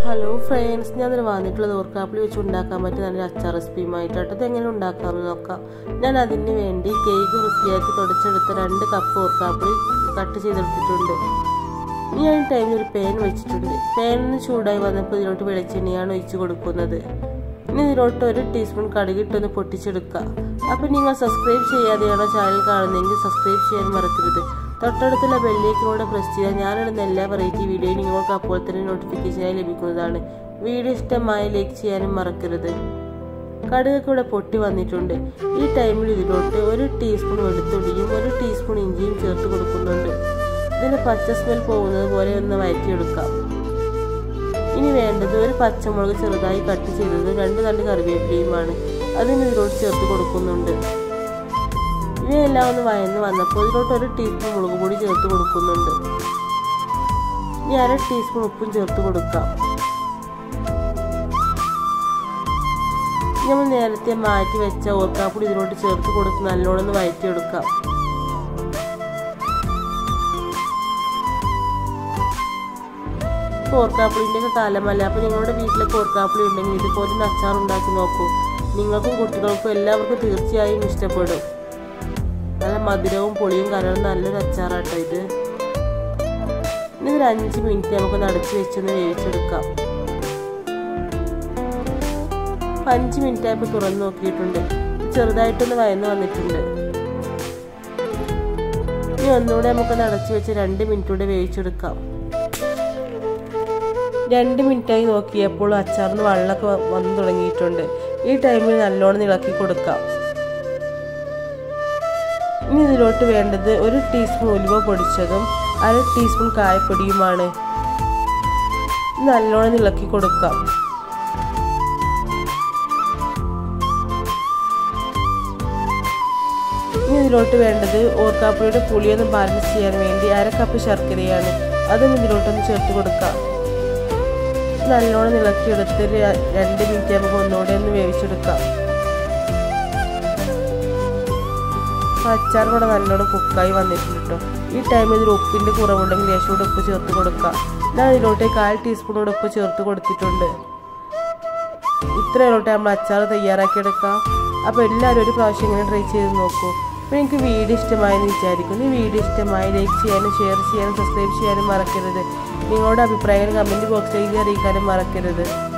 hello friends ഞാൻ ഇന്നലെ വന്നിട്ടുള്ളത് ഓർക്കാപ്പിളി വെച്ച് ഉണ്ടാക്കാൻ പറ്റിയ നല്ലൊരു അച്ചാർ റെസിപ്പിയുമായിട്ടാണ് ഇത് എങ്ങനെ ഉണ്ടാക്കാമെന്ന് നോക്കാം ഞാൻ അതിന് വേണ്ടി കേക്ക് വൃത്തിയാക്കി തുടച്ചെടുത്ത രണ്ട് കപ്പ് ഓർക്കാപ്പിളി കട്ട് ചെയ്തെടുത്തിട്ടുണ്ട് ഇനി ഞാൻ ടൈമിൽ ഒരു പാൻ വെച്ചിട്ടുണ്ട് പാനിന് ചൂടായി വന്നപ്പോൾ ഇതിലോട്ട് വെളിച്ചെണ്ണയാണ് ഒഴിച്ച് കൊടുക്കുന്നത് ഇനി ഇതിലോട്ട് ഒരു ടീസ്പൂൺ കടുകിട്ടൊന്ന് പൊട്ടിച്ചെടുക്കുക അപ്പോൾ നിങ്ങൾ സബ്സ്ക്രൈബ് ചെയ്യാതെയാണോ ചാനൽ കാണുന്നതെങ്കിൽ സബ്സ്ക്രൈബ് ചെയ്യാൻ മറക്കരുത് തൊട്ടടുത്തുള്ള ബെല്ലേക്കിനോട് പ്രസ് ചെയ്താൽ ഞാനിടുന്ന എല്ലാ വെറൈറ്റി വീഡിയോയും നിങ്ങൾക്ക് അപ്പോൾ തന്നെ നോട്ടിഫിക്കേഷനായി ലഭിക്കുന്നതാണ് വീഡിയോ ഇഷ്ടമായി ലൈക്ക് ചെയ്യാനും മറക്കരുത് കടുകൊക്കെ ഇവിടെ പൊട്ടി വന്നിട്ടുണ്ട് ഈ ടൈമിൽ ഇതിലോട്ട് ഒരു ടീസ്പൂൺ വെളുത്തുള്ളിയും ഒരു ടീസ്പൂൺ ഇഞ്ചിയും ചേർത്ത് കൊടുക്കുന്നുണ്ട് ഇതിന് പച്ച സ്മെൽ പോകുന്നത് പോലെ ഒന്ന് വഴറ്റിയെടുക്കാം ഇനി വേണ്ടത് ഒരു പച്ചമുളക് ചെറുതായി കട്ട് ചെയ്തത് രണ്ട് തണ്ട് കറിവേപ്പിലയുമാണ് അതിന് ഇതിലോട്ട് ചേർത്ത് കൊടുക്കുന്നുണ്ട് ഇവയെല്ലാം ഒന്ന് വയന്ന് വന്നപ്പോൾ ഇതിലോട്ട് ഒരു ടീസ്പൂൺ മുളക് പൊടി ചേർത്ത് കൊടുക്കുന്നുണ്ട് ഇനി അര ടീസ്പൂൺ ഉപ്പും ചേർത്ത് കൊടുക്കാം നമ്മൾ നേരത്തെ മാറ്റി വെച്ച ഓർക്കാപ്പൊടി ഇതിലോട്ട് ചേർത്ത് കൊടുത്ത് നല്ലോണം ഒന്ന് വഴറ്റിയെടുക്കാം ഓർക്കാപ്പുളിൻ്റെ ഒക്കെ കാലമല്ല അപ്പോൾ നിങ്ങളുടെ വീട്ടിലൊക്കെ ഓർക്കാപ്പുളി ഉണ്ടെങ്കിൽ ഇതുപോലെ ഒന്ന് അച്ചാർ ഉണ്ടാക്കി നോക്കൂ നിങ്ങൾക്കും കുട്ടികൾക്കും എല്ലാവർക്കും തീർച്ചയായും ഇഷ്ടപ്പെടും നല്ല മധുരവും പുളിയും കലർന്ന നല്ലൊരു അച്ചാറാട്ടോ ഇത് ഇനി ഒരു അഞ്ച് മിനിറ്റ് നമുക്കൊന്ന് അടച്ച് വെച്ചൊന്ന് വേവിച്ചെടുക്കാം അഞ്ച് മിനിറ്റ് ആയപ്പോൾ തുറന്ന് നോക്കിയിട്ടുണ്ട് ചെറുതായിട്ടൊന്ന് വയന്ന് വന്നിട്ടുണ്ട് ഇനി ഒന്നുകൂടെ നമുക്കൊന്ന് അടച്ച് വെച്ച് രണ്ട് മിനിറ്റ് കൂടെ വേവിച്ചെടുക്കാം രണ്ട് മിനിറ്റായി നോക്കിയപ്പോൾ അച്ചാറിന് വെള്ളമൊക്കെ വന്നു തുടങ്ങിയിട്ടുണ്ട് ഈ ടൈമിൽ നല്ലോണം ഇളക്കി കൊടുക്കാം ഇനി ഇതിലോട്ട് വേണ്ടത് ഒരു ടീസ്പൂൺ ഉലുവ പൊടിച്ചതും അര ടീസ്പൂൺ കായപ്പൊടിയുമാണ് നല്ലോണം ഇളക്കി കൊടുക്കാം ഇനി ഇതിലോട്ട് വേണ്ടത് ഓർക്കാപ്പുളിയുടെ പുളിയൊന്ന് ബാലൻസ് ചെയ്യാൻ വേണ്ടി അര കപ്പ് ശർക്കരയാണ് അതും ഇതിലോട്ടൊന്ന് ചേർത്ത് കൊടുക്കാം നല്ലോണം ഇളക്കിയെടുത്ത് രണ്ട് മിനിറ്റ് നമുക്ക് ഒന്നുകൂടെ ഒന്ന് വേവിച്ചെടുക്കാം അച്ചാർ കൂടെ നല്ലോണം കുക്കായി വന്നിട്ടുണ്ട് കേട്ടോ ഈ ടൈമിൽ ഇതിൽ ഉപ്പിൻ്റെ കുറവുണ്ടെങ്കിൽ ലേശം ഉപ്പ് ചേർത്ത് കൊടുക്കാം ഞാൻ ഇതിലോട്ട് കാൽ ടീസ്പൂണോട് ഉപ്പ് ചേർത്ത് കൊടുത്തിട്ടുണ്ട് ഇത്രയോട്ട് നമ്മൾ അച്ചാർ തയ്യാറാക്കിയെടുക്കാം അപ്പോൾ എല്ലാവരും ഒരു പ്രാവശ്യം ഇങ്ങനെ ട്രൈ ചെയ്ത് നോക്കൂ അപ്പോൾ എനിക്ക് വീഡിയോ ഇഷ്ടമായെന്ന് വിചാരിക്കുന്നു ഈ വീഡിയോ ഇഷ്ടമായി ലൈക്ക് ചെയ്യാനും ഷെയർ ചെയ്യാനും സബ്സ്ക്രൈബ് ചെയ്യാനും മറക്കരുത് നിങ്ങളുടെ അഭിപ്രായങ്ങൾ കമൻറ്റ് ബോക്സിൽ എഴുതി അറിയിക്കാനും മറക്കരുത്